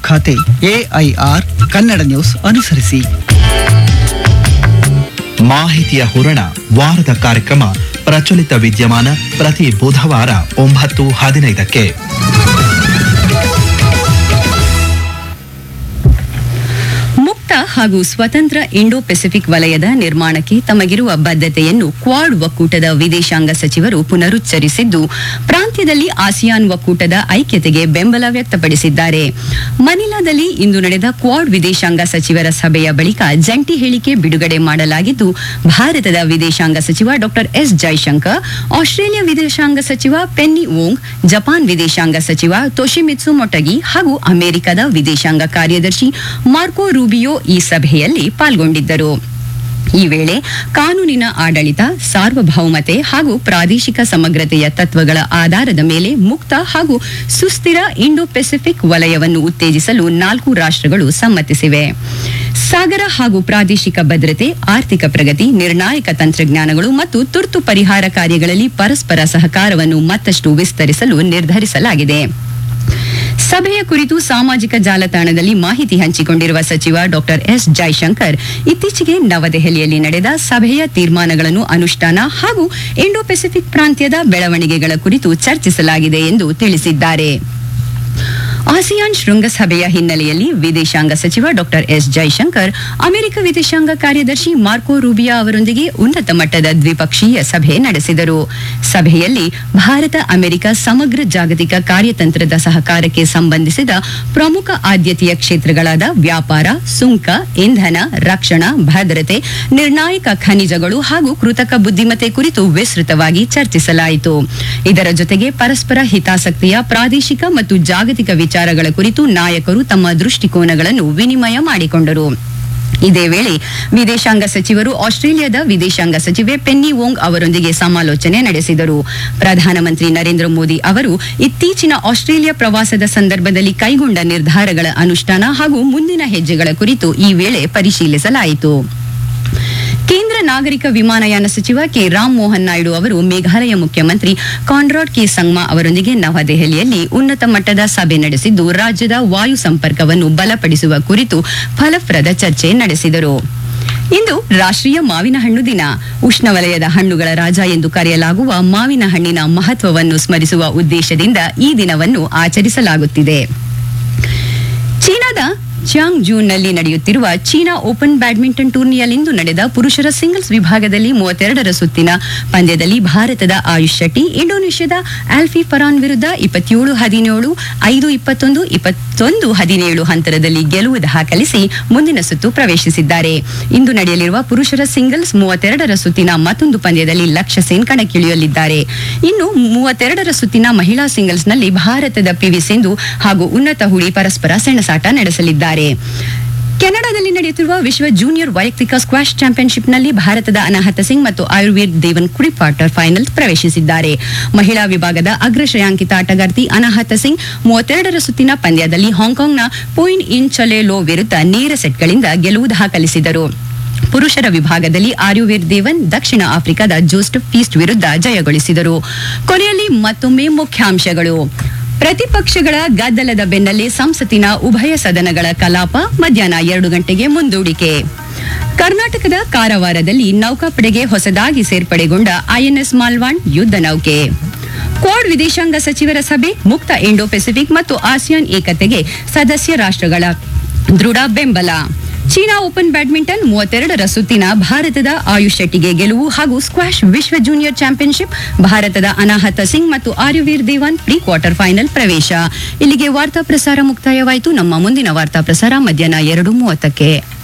ಖಾತೆ AIR Kannada news ಅನುಸರಿಸಿ ಮಾಹಿತಿಯ ಹೂರಣ ವಾರದ ಕಾರ್ಯಕ್ರಮ ಪ್ರಚಲಿತ ವಿದ್ಯಮಾನ ಪ್ರತಿ ಬುಧವಾರ ಒಂಬತ್ತು ಹದಿನೈದಕ್ಕೆ ಮುಕ್ತ ಹಾಗೂ ಸ್ವತಂತ್ರ ಇಂಡೋ ಪೆಸಿಫಿಕ್ ವಲಯದ ನಿರ್ಮಾಣಕ್ಕೆ ತಮಗಿರುವ ಬದ್ಧತೆಯನ್ನು ಕ್ವಾಡ್ ಒಕ್ಕೂಟದ ವಿದೇಶಾಂಗ ಸಚಿವರು ಪುನರುಚ್ಚರಿಸಿದ್ದು ಪ್ರಾಂತ್ಯದಲ್ಲಿ ಆಸಿಯಾನ್ ಒಕ್ಕೂಟದ ಐಕ್ಯತೆಗೆ ಬೆಂಬಲ ವ್ಯಕ್ತಪಡಿಸಿದ್ದಾರೆ ಮನಿಲಾದಲ್ಲಿ ಇಂದು ನಡೆದ ಕ್ವಾಡ್ ವಿದೇಶಾಂಗ ಸಚಿವರ ಸಭೆಯ ಬಳಿಕ ಜಂಟಿ ಹೇಳಿಕೆ ಬಿಡುಗಡೆ ಮಾಡಲಾಗಿದ್ದು ಭಾರತದ ವಿದೇಶಾಂಗ ಸಚಿವ ಡಾಕ್ಟರ್ ಎಸ್ ಜೈಶಂಕರ್ ಆಸ್ಟ್ರೇಲಿಯಾ ವಿದೇಶಾಂಗ ಸಚಿವ ಪೆನ್ನಿ ವೋಂಗ್ ಜಪಾನ್ ವಿದೇಶಾಂಗ ಸಚಿವ ತೊಶಿಮಿತ್ಸು ಮೊಟಗಿ ಹಾಗೂ ಅಮೆರಿಕದ ವಿದೇಶಾಂಗ ಕಾರ್ಯದರ್ಶಿ ಮಾರ್ಕೋ ರೂಬಿಯೋ ಈ ಸಭೆಯಲ್ಲಿ ಪಾಲ್ಗೊಂಡಿದ್ದರು ಈ ವೇಳೆ ಕಾನೂನಿನ ಆಡಳಿತ ಸಾರ್ವಭೌಮತೆ ಹಾಗೂ ಪ್ರಾದೇಶಿಕ ಸಮಗ್ರತೆಯ ತತ್ವಗಳ ಆಧಾರದ ಮೇಲೆ ಮುಕ್ತ ಹಾಗೂ ಸುಸ್ಥಿರ ಇಂಡೋ ಪೆಸಿಫಿಕ್ ವಲಯವನ್ನು ಉತ್ತೇಜಿಸಲು ನಾಲ್ಕು ರಾಷ್ಟ್ರಗಳು ಸಮ್ಮತಿಸಿವೆ ಸಾಗರ ಹಾಗೂ ಪ್ರಾದೇಶಿಕ ಭದ್ರತೆ ಆರ್ಥಿಕ ಪ್ರಗತಿ ನಿರ್ಣಾಯಕ ತಂತ್ರಜ್ಞಾನಗಳು ಮತ್ತು ತುರ್ತು ಪರಿಹಾರ ಕಾರ್ಯಗಳಲ್ಲಿ ಪರಸ್ಪರ ಸಹಕಾರವನ್ನು ಮತ್ತಷ್ಟು ವಿಸ್ತರಿಸಲು ನಿರ್ಧರಿಸಲಾಗಿದೆ ಸಭೆಯ ಕುರಿತು ಸಾಮಾಜಿಕ ಜಾಲತಾಣದಲ್ಲಿ ಮಾಹಿತಿ ಹಂಚಿಕೊಂಡಿರುವ ಸಚಿವ ಡಾಕ್ಟರ್ ಎಸ್ ಜೈಶಂಕರ್ ಇತ್ತೀಚೆಗೆ ನವದೆಹಲಿಯಲ್ಲಿ ನಡೆದ ಸಭೆಯ ತೀರ್ಮಾನಗಳನ್ನು ಅನುಷ್ಠಾನ ಹಾಗೂ ಇಂಡೋ ಪೆಸಿಫಿಕ್ ಪ್ರಾಂತ್ಯದ ಬೆಳವಣಿಗೆಗಳ ಕುರಿತು ಚರ್ಚಿಸಲಾಗಿದೆ ಎಂದು ತಿಳಿಸಿದ್ದಾರೆ ಆಸಿಯಾನ್ ಶೃಂಗಸಭೆಯ ಹಿನ್ನೆಲೆಯಲ್ಲಿ ವಿದೇಶಾಂಗ ಸಚಿವ ಡಾಕ್ಟರ್ ಎಸ್ ಜೈಶಂಕರ್ ಅಮೆರಿಕ ವಿದೇಶಾಂಗ ಕಾರ್ಯದರ್ಶಿ ಮಾರ್ಕೋ ರೂಬಿಯಾ ಅವರೊಂದಿಗೆ ಉನ್ನತ ಮಟ್ಟದ ದ್ವಿಪಕ್ಷೀಯ ಸಭೆ ನಡೆಸಿದರು ಸಭೆಯಲ್ಲಿ ಭಾರತ ಅಮೆರಿಕ ಸಮಗ್ರ ಜಾಗತಿಕ ಕಾರ್ಯತಂತ್ರದ ಸಹಕಾರಕ್ಕೆ ಸಂಬಂಧಿಸಿದ ಪ್ರಮುಖ ಆದ್ಯತೆಯ ಕ್ಷೇತ್ರಗಳಾದ ವ್ಯಾಪಾರ ಸುಂಕ ಇಂಧನ ರಕ್ಷಣಾ ಭದ್ರತೆ ನಿರ್ಣಾಯಕ ಖನಿಜಗಳು ಹಾಗೂ ಕೃತಕ ಬುದ್ಧಿಮತ್ತೆ ಕುರಿತು ವಿಸ್ತೃತವಾಗಿ ಚರ್ಚಿಸಲಾಯಿತು ಇದರ ಜೊತೆಗೆ ಪರಸ್ಪರ ಹಿತಾಸಕ್ತಿಯ ಪ್ರಾದೇಶಿಕ ಮತ್ತು ಜಾಗತಿಕ ವಿಚಾರಗಳ ಕುರಿತು ನಾಯಕರು ತಮ್ಮ ದೃಷ್ಟಿಕೋನಗಳನ್ನು ವಿನಿಮಯ ಮಾಡಿಕೊಂಡರು ಇದೇ ವೇಳೆ ವಿದೇಶಾಂಗ ಸಚಿವರು ಆಸ್ಟ್ರೇಲಿಯಾದ ವಿದೇಶಾಂಗ ಸಚಿವೆ ಪೆನ್ನಿ ವೋಂಗ್ ಅವರೊಂದಿಗೆ ಸಮಾಲೋಚನೆ ನಡೆಸಿದರು ಪ್ರಧಾನಮಂತ್ರಿ ನರೇಂದ್ರ ಮೋದಿ ಅವರು ಇತ್ತೀಚಿನ ಆಸ್ಟ್ರೇಲಿಯಾ ಪ್ರವಾಸದ ಸಂದರ್ಭದಲ್ಲಿ ಕೈಗೊಂಡ ನಿರ್ಧಾರಗಳ ಅನುಷ್ಠಾನ ಹಾಗೂ ಮುಂದಿನ ಹೆಜ್ಜೆಗಳ ಕುರಿತು ಈ ವೇಳೆ ಪರಿಶೀಲಿಸಲಾಯಿತು ಕೇಂದ್ರ ನಾಗರಿಕ ವಿಮಾನಯಾನ ಸಚಿವ ಕೆ ರಾಮ್ ಮೋಹನ್ ನಾಯ್ಡು ಅವರು ಮೇಘಾಲಯ ಮುಖ್ಯಮಂತ್ರಿ ಕಾನ್ರಾಡ್ ಕೆ ಸಂಗ್ಮಾ ಅವರೊಂದಿಗೆ ನವದೆಹಲಿಯಲ್ಲಿ ಉನ್ನತ ಮಟ್ಟದ ಸಭೆ ನಡೆಸಿದ್ದು ರಾಜ್ಯದ ವಾಯು ಸಂಪರ್ಕವನ್ನು ಬಲಪಡಿಸುವ ಕುರಿತು ಫಲಪ್ರದ ಚರ್ಚೆ ನಡೆಸಿದರು ಇಂದು ರಾಷ್ಟ್ರೀಯ ಮಾವಿನ ಹಣ್ಣು ದಿನ ಉಷ್ಣವಲಯದ ಹಣ್ಣುಗಳ ರಾಜ ಎಂದು ಕರೆಯಲಾಗುವ ಮಾವಿನ ಹಣ್ಣಿನ ಮಹತ್ವವನ್ನು ಸ್ಮರಿಸುವ ಉದ್ದೇಶದಿಂದ ಈ ದಿನವನ್ನು ಆಚರಿಸಲಾಗುತ್ತಿದೆ ಚೀನಾದ ಚಾಂಗ್ ಜೂನ್ನಲ್ಲಿ ನಡೆಯುತ್ತಿರುವ ಚೀನಾ ಓಪನ್ ಬ್ಯಾಡ್ಮಿಂಟನ್ ಟೂರ್ನಿಯಲ್ಲಿಂದು ನಡೆದ ಪುರುಷರ ಸಿಂಗಲ್ಸ್ ವಿಭಾಗದಲ್ಲಿ ಮೂವತ್ತೆರಡರ ಸುತ್ತಿನ ಪಂದ್ಯದಲ್ಲಿ ಭಾರತದ ಆಯುಷ್ ಶೆಟ್ಟಿ ಇಂಡೋನೇಷ್ಯಾದ ಆಲ್ಫಿ ಫರಾನ್ ವಿರುದ್ಧ ಇಪ್ಪತ್ತೇಳು ಹದಿನೇಳು ಐದು ಇಪ್ಪತ್ತೊಂದು ಇಪ್ಪತ್ತೊಂದು ಹದಿನೇಳು ಹಂತರದಲ್ಲಿ ಗೆಲುವು ದಾಖಲಿಸಿ ಮುಂದಿನ ಸುತ್ತು ಪ್ರವೇಶಿಸಿದ್ದಾರೆ ಇಂದು ನಡೆಯಲಿರುವ ಪುರುಷರ ಸಿಂಗಲ್ಸ್ ಮೂವತ್ತೆರಡರ ಸುತ್ತಿನ ಮತ್ತೊಂದು ಪಂದ್ಯದಲ್ಲಿ ಲಕ್ಷ್ಯ ಸೇನ್ ಕಣಕ್ಕಿಳಿಯಲಿದ್ದಾರೆ ಇನ್ನು ಮೂವತ್ತೆರಡರ ಸುತ್ತಿನ ಮಹಿಳಾ ಸಿಂಗಲ್ಸ್ನಲ್ಲಿ ಭಾರತದ ಪಿವಿ ಸಿಂಧು ಹಾಗೂ ಉನ್ನತ ಹುಡಿ ಪರಸ್ಪರ ಸೆಣಸಾಟ ನಡೆಸಲಿದ್ದಾರೆ ಕೆನಡಾದಲ್ಲಿ ನಡೆಯುತ್ತಿರುವ ವಿಶ್ವ ಜೂನಿಯರ್ ವೈಯಕ್ತಿಕ ಸ್ಕ್ವಾಶ್ ಚಾಂಪಿಯನ್ಶಿಪ್ನಲ್ಲಿ ಭಾರತದ ಅನಾಹತ ಸಿಂಗ್ ಮತ್ತು ಆಯುರ್ವೇದ್ ದೇವನ್ ಕುಡಿ ಕ್ವಾರ್ಟರ್ ಫೈನಲ್ ಪ್ರವೇಶಿಸಿದ್ದಾರೆ ಮಹಿಳಾ ವಿಭಾಗದ ಅಗ್ರ ಶ್ರೇಯಾಂಕಿತ ಆಟಗಾರ್ತಿ ಅನಾಹತ ಸಿಂಗ್ ಮೂವತ್ತೆರಡರ ಸುತ್ತಿನ ಪಂದ್ಯದಲ್ಲಿ ಹಾಂಗ್ಕಾಂಗ್ನ ಪೋಯಿನ್ ಇನ್ ಚೊಲೆಲೋ ವಿರುದ್ಧ ನೇರ ಸೆಟ್ಗಳಿಂದ ಗೆಲುವು ದಾಖಲಿಸಿದರು ಪುರುಷರ ವಿಭಾಗದಲ್ಲಿ ಆರ್ಯುವೀರ್ ದೇವನ್ ದಕ್ಷಿಣ ಆಫ್ರಿಕಾದ ಜೋಸ್ಟಫ್ ಫೀಸ್ಟ್ ವಿರುದ್ಧ ಜಯಗಳಿಸಿದರು ಕೊನೆಯಲ್ಲಿ ಮತ್ತೊಮ್ಮೆ ಮುಖ್ಯಾಂಶಗಳು ಪ್ರತಿಪಕ್ಷಗಳ ಗದ್ದಲದ ಬೆನ್ನಲ್ಲೇ ಸಂಸತ್ತಿನ ಉಭಯ ಸದನಗಳ ಕಲಾಪ ಮಧ್ಯಾಹ್ನ ಎರಡು ಗಂಟೆಗೆ ಮುಂದೂಡಿಕೆ ಕರ್ನಾಟಕದ ಕಾರವಾರದಲ್ಲಿ ನೌಕಾಪಡೆಗೆ ಹೊಸದಾಗಿ ಸೇರ್ಪಡೆಗೊಂಡ ಐಎನ್ಎಸ್ ಮಾಲ್ವಾಂಡ್ ಯುದ್ಧ ನೌಕೆ ಕ್ವಾಡ್ ವಿದೇಶಾಂಗ ಸಚಿವರ ಸಭೆ ಮುಕ್ತ ಇಂಡೋ ಪೆಸಿಫಿಕ್ ಮತ್ತು ಆಸಿಯಾನ್ ಏಕತೆಗೆ ಸದಸ್ಯ ರಾಷ್ಟ್ರಗಳ ದೃಢ ಬೆಂಬಲ ಚೀನಾ ಓಪನ್ ಬ್ಯಾಡ್ಮಿಂಟನ್ ಮೂವತ್ತೆರಡರ ಸುತ್ತಿನ ಭಾರತದ ಆಯುಷ್ ಶೆಟ್ಟಿಗೆ ಗೆಲುವು ಹಾಗೂ ಸ್ಕ್ವಾಶ್ ವಿಶ್ವ ಜೂನಿಯರ್ ಚಾಂಪಿಯನ್ಶಿಪ್ ಭಾರತದ ಅನಾಹತ ಸಿಂಗ್ ಮತ್ತು Aryaveer Dewan pre quarter final ಪ್ರವೇಶ ಇಲ್ಲಿಗೆ ವಾರ್ತಾ ಪ್ರಸಾರ ಮುಕ್ತಾಯವಾಯಿತು ನಮ್ಮ ಮುಂದಿನ ವಾರ್ತಾ ಪ್ರಸಾರ ಮಧ್ಯಾಹ್ನ ಎರಡು ಮೂವತ್ತಕ್ಕೆ